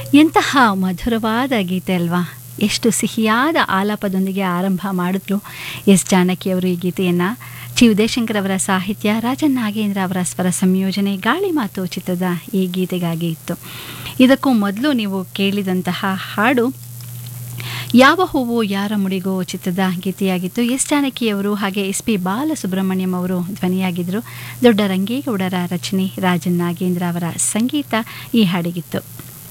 ಎಂತಹ ಮಧುರವಾದ ಗೀತೆ ಅಲ್ವಾ ಎಷ್ಟು ಸಿಹಿಯಾದ ಆಲಾಪದೊಂದಿಗೆ ಆರಂಭ ಮಾಡಿದ್ರು ಎಸ್ ಜಾನಕಿಯವರು ಈ ಗೀತೆಯನ್ನು ಚಿ ಉದಯಶಂಕರ್ ಅವರ ಸಾಹಿತ್ಯ ರಾಜನ್ ನಾಗೇಂದ್ರ ಅವರ ಸ್ವರ ಸಂಯೋಜನೆ ಗಾಳಿ ಮಾತು ಚಿತ್ರದ ಈ ಗೀತೆಗಾಗಿ ಇತ್ತು ಇದಕ್ಕೂ ಮೊದಲು ನೀವು ಕೇಳಿದಂತಹ ಹಾಡು ಯಾವ ಹೂವು ಯಾರ ಮುಡಿಗೋ ಚಿತ್ರದ ಗೀತೆಯಾಗಿತ್ತು ಎಸ್ ಜಾನಕಿಯವರು ಹಾಗೆ ಎಸ್ ಪಿ ಬಾಲಸುಬ್ರಹ್ಮಣ್ಯಂ ಅವರು ಧ್ವನಿಯಾಗಿದ್ದರು ದೊಡ್ಡ ರಂಗೇಗೌಡರ ರಚನೆ ರಾಜನ್ ನಾಗೇಂದ್ರ ಅವರ ಸಂಗೀತ ಈ ಹಾಡಿಗಿತ್ತು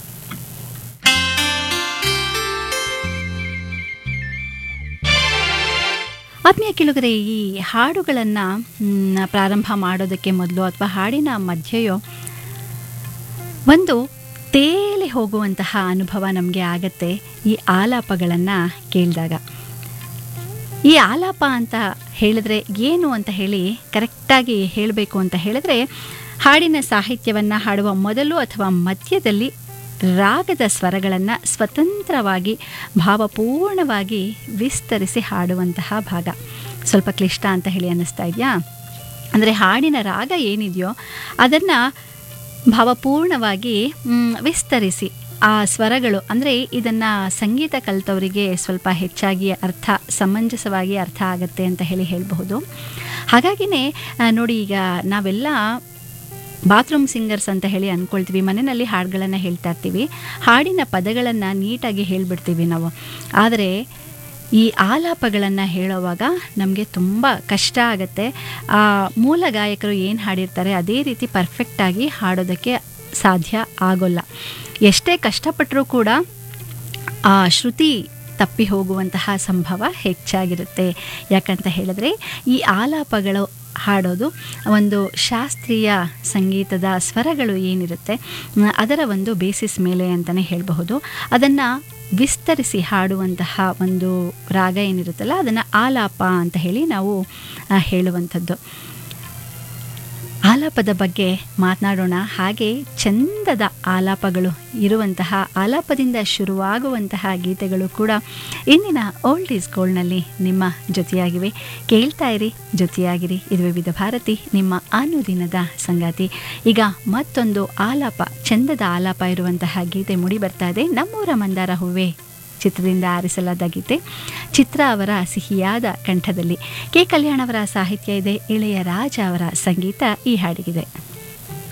ಆತ್ಮೀಯ ಕೆಳಗರೆ ಈ ಹಾಡುಗಳನ್ನು ಪ್ರಾರಂಭ ಮಾಡೋದಕ್ಕೆ ಮೊದಲು ಅಥವಾ ಹಾಡಿನ ಮಧ್ಯೆಯೋ ಒಂದು ತೇಲಿ ಹೋಗುವಂತಹ ಅನುಭವ ನಮಗೆ ಆಗತ್ತೆ ಈ ಆಲಾಪಗಳನ್ನು ಕೇಳಿದಾಗ ಈ ಆಲಾಪ ಅಂತ ಹೇಳಿದ್ರೆ ಏನು ಅಂತ ಹೇಳಿ ಕರೆಕ್ಟಾಗಿ ಹೇಳಬೇಕು ಅಂತ ಹೇಳಿದ್ರೆ ಹಾಡಿನ ಸಾಹಿತ್ಯವನ್ನು ಹಾಡುವ ಮೊದಲು ಅಥವಾ ಮಧ್ಯದಲ್ಲಿ ರಾಗದ ಸ್ವರಗಳನ್ನು ಸ್ವತಂತ್ರವಾಗಿ ಭಾವಪೂರ್ಣವಾಗಿ ವಿಸ್ತರಿಸಿ ಹಾಡುವಂತಹ ಭಾಗ ಸ್ವಲ್ಪ ಕ್ಲಿಷ್ಟ ಅಂತ ಹೇಳಿ ಅನ್ನಿಸ್ತಾ ಇದೆಯಾ ಅಂದರೆ ಹಾಡಿನ ರಾಗ ಏನಿದೆಯೋ ಅದನ್ನು ಭಾವಪೂರ್ಣವಾಗಿ ವಿಸ್ತರಿಸಿ ಆ ಸ್ವರಗಳು ಅಂದರೆ ಇದನ್ನು ಸಂಗೀತ ಕಲಿತವರಿಗೆ ಸ್ವಲ್ಪ ಹೆಚ್ಚಾಗಿ ಅರ್ಥ ಸಮಂಜಸವಾಗಿ ಅರ್ಥ ಆಗುತ್ತೆ ಅಂತ ಹೇಳಿ ಹೇಳಬಹುದು ಹಾಗಾಗಿನೇ ನೋಡಿ ಈಗ ನಾವೆಲ್ಲ ಬಾತ್ರೂಮ್ ಸಿಂಗರ್ಸ್ ಅಂತ ಹೇಳಿ ಅಂದ್ಕೊಳ್ತೀವಿ ಮನೆಯಲ್ಲಿ ಹಾಡುಗಳನ್ನು ಹೇಳ್ತಾ ಇರ್ತೀವಿ ಹಾಡಿನ ಪದಗಳನ್ನು ನೀಟಾಗಿ ಹೇಳಿಬಿಡ್ತೀವಿ ನಾವು ಆದರೆ ಈ ಆಲಾಪಗಳನ್ನು ಹೇಳುವಾಗ ನಮಗೆ ತುಂಬ ಕಷ್ಟ ಆಗುತ್ತೆ ಆ ಮೂಲ ಗಾಯಕರು ಏನು ಹಾಡಿರ್ತಾರೆ ಅದೇ ರೀತಿ ಪರ್ಫೆಕ್ಟಾಗಿ ಹಾಡೋದಕ್ಕೆ ಸಾಧ್ಯ ಆಗೋಲ್ಲ ಎಷ್ಟೇ ಕಷ್ಟಪಟ್ಟರೂ ಕೂಡ ಆ ಶ್ರುತಿ ತಪ್ಪಿ ಹೋಗುವಂತಹ ಸಂಭವ ಹೆಚ್ಚಾಗಿರುತ್ತೆ ಯಾಕಂತ ಹೇಳಿದ್ರೆ ಈ ಆಲಾಪಗಳು ಹಾಡೋದು ಒಂದು ಶಾಸ್ತ್ರೀಯ ಸಂಗೀತದ ಸ್ವರಗಳು ಏನಿರುತ್ತೆ ಅದರ ಒಂದು ಬೇಸಿಸ್ ಮೇಲೆ ಅಂತಲೇ ಹೇಳಬಹುದು ಅದನ್ನು ವಿಸ್ತರಿಸಿ ಹಾಡುವಂತಹ ಒಂದು ರಾಗ ಏನಿರುತ್ತಲ್ಲ ಅದನ್ನು ಆಲಾಪ ಅಂತ ಹೇಳಿ ನಾವು ಹೇಳುವಂಥದ್ದು ಆಲಾಪದ ಬಗ್ಗೆ ಮಾತನಾಡೋಣ ಹಾಗೆ ಚಂದದ ಆಲಾಪಗಳು ಇರುವಂತಹ ಆಲಾಪದಿಂದ ಶುರುವಾಗುವಂತಹ ಗೀತೆಗಳು ಕೂಡ ಇಂದಿನ ಓಲ್ಡ್ ಈಸ್ ಗೋಲ್ಡ್ನಲ್ಲಿ ನಿಮ್ಮ ಜೊತೆಯಾಗಿವೆ ಕೇಳ್ತಾ ಇರಿ ಜೊತೆಯಾಗಿರಿ ಇದು ವಿವಿಧ ಭಾರತಿ ನಿಮ್ಮ ಅನುದಿನದ ಸಂಗಾತಿ ಈಗ ಮತ್ತೊಂದು ಆಲಾಪ ಚಂದದ ಆಲಾಪ ಇರುವಂತಹ ಗೀತೆ ಮುಡಿ ಬರ್ತಾ ಇದೆ ನಮ್ಮೂರ ಮಂದಾರ ಹೂವೇ ಚಿತ್ರದಿಂದ ಆರಿಸಲಾದ ಗೀತೆ ಚಿತ್ರ ಅವರ ಸಿಹಿಯಾದ ಕಂಠದಲ್ಲಿ ಕೆ ಕಲ್ಯಾಣ್ ಅವರ ಸಾಹಿತ್ಯ ಇದೆ ಇಳೆಯ ರಾಜ ಅವರ ಸಂಗೀತ ಈ ಹಾಡಿಗಿದೆ